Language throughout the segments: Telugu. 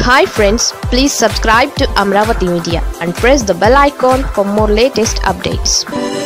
hi friends please subscribe to Amaravati media and press the bell icon for more latest updates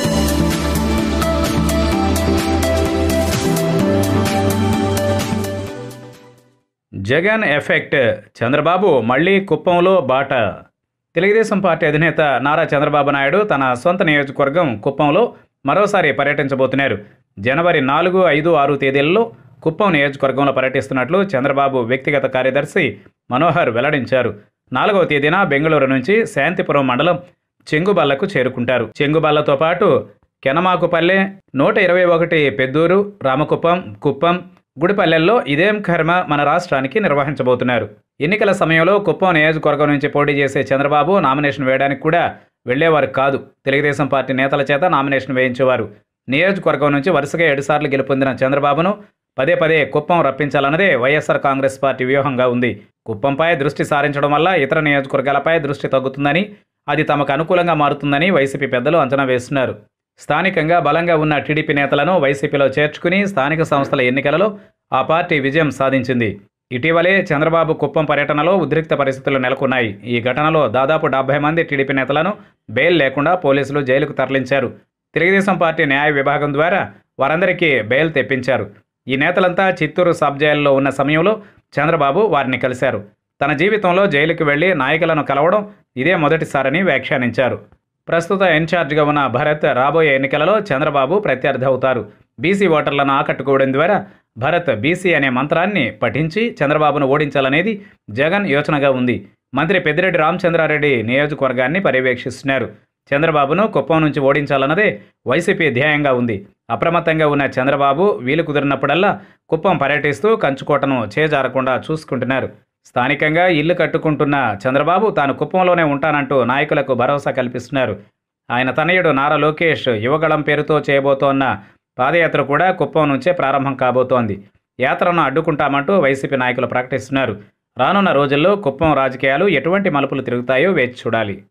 Jagan effect Chandrababu మళ్ళీ కుప్పంలో బాట తెలుగుదేశం పార్టీ అధినేత నారా చంద్రబాబు నాయుడు తన సొంత నియోజకవర్గం కుప్పంలో మరోసారి పర్యటించబోతున్నారు జనవరి నాలుగు ఐదు ఆరు తేదీల్లో కుప్పం నియోజకవర్గంలో పర్యటిస్తున్నట్లు చంద్రబాబు వ్యక్తిగత కార్యదర్శి మనోహర్ వెల్లడించారు నాలుగవ తేదీన బెంగళూరు నుంచి శాంతిపురం మండలం చెంగుబల్లకు చేరుకుంటారు చెంగుబల్లతో పాటు కెనమాకుపల్లె నూట ఇరవై ఒకటి పెద్దూరు రామకుప్పం కుప్పం గుడిపల్లెల్లో ఇదేం కర్మ మన రాష్ట్రానికి నిర్వహించబోతున్నారు ఎన్నికల సమయంలో కుప్పం నియోజకవర్గం నుంచి పోటీ చేసే చంద్రబాబు నామినేషన్ వేయడానికి కూడా వెళ్లేవారు కాదు తెలుగుదేశం పార్టీ నేతల చేత నామినేషన్ వేయించేవారు నియోజకవర్గం నుంచి వరుసగా ఏడుసార్లు గెలుపొందిన చంద్రబాబును పదే పదే కుప్పం రప్పించాలన్నదే వైఎస్ఆర్ కాంగ్రెస్ పార్టీ వ్యూహంగా ఉంది కుప్పంపై దృష్టి సారించడం వల్ల ఇతర నియోజకవర్గాలపై దృష్టి తగ్గుతుందని అది తమకు అనుకూలంగా మారుతుందని వైసీపీ పెద్దలు అంచనా వేస్తున్నారు స్థానికంగా బలంగా ఉన్న టీడీపీ నేతలను వైసీపీలో చేర్చుకుని స్థానిక సంస్థల ఎన్నికలలో ఆ పార్టీ విజయం సాధించింది ఇటీవలే చంద్రబాబు కుప్పం పర్యటనలో ఉద్రిక్త పరిస్థితులు నెలకొన్నాయి ఈ ఘటనలో దాదాపు డెబ్బై మంది టీడీపీ నేతలను బెయిల్ లేకుండా పోలీసులు జైలుకు తరలించారు తెలుగుదేశం పార్టీ న్యాయ విభాగం ద్వారా వారందరికీ బెయిల్ తెప్పించారు ఈ నేతలంతా చిత్తూరు సబ్ జైలులో ఉన్న సమయంలో చంద్రబాబు వారిని కలిశారు తన జీవితంలో జైలుకు వెళ్లి నాయకులను కలవడం ఇదే మొదటిసారని వ్యాఖ్యానించారు ప్రస్తుత ఇన్ఛార్జిగా ఉన్న భరత్ రాబోయే ఎన్నికలలో చంద్రబాబు ప్రత్యర్థి అవుతారు బీసీ ఓటర్లను ఆకట్టుకోవడం ద్వారా భరత్ బీసీ అనే మంత్రాన్ని పఠించి చంద్రబాబును ఓడించాలనేది జగన్ యోచనగా ఉంది మంత్రి పెద్దిరెడ్డి రామచంద్రారెడ్డి నియోజకవర్గాన్ని పర్యవేక్షిస్తున్నారు చంద్రబాబును కుప్పం నుంచి ఓడించాలన్నదే వైసీపీ ధ్యేయంగా ఉంది అప్రమత్తంగా ఉన్న చంద్రబాబు వీలు కుదిరినప్పుడల్లా కుప్పం పర్యటిస్తూ కంచుకోటను చేజారకుండా చూసుకుంటున్నారు స్థానికంగా ఇల్లు కట్టుకుంటున్న చంద్రబాబు తాను కుప్పంలోనే ఉంటానంటూ నాయకులకు భరోసా కల్పిస్తున్నారు ఆయన తనయుడు నారా లోకేష్ యువగళం పేరుతో చేయబోతోన్న పాదయాత్ర కూడా కుప్పం నుంచే ప్రారంభం కాబోతోంది యాత్రను అడ్డుకుంటామంటూ వైసీపీ నాయకులు ప్రకటిస్తున్నారు రానున్న రోజుల్లో కుప్పం రాజకీయాలు ఎటువంటి మలుపులు తిరుగుతాయో వేచి చూడాలి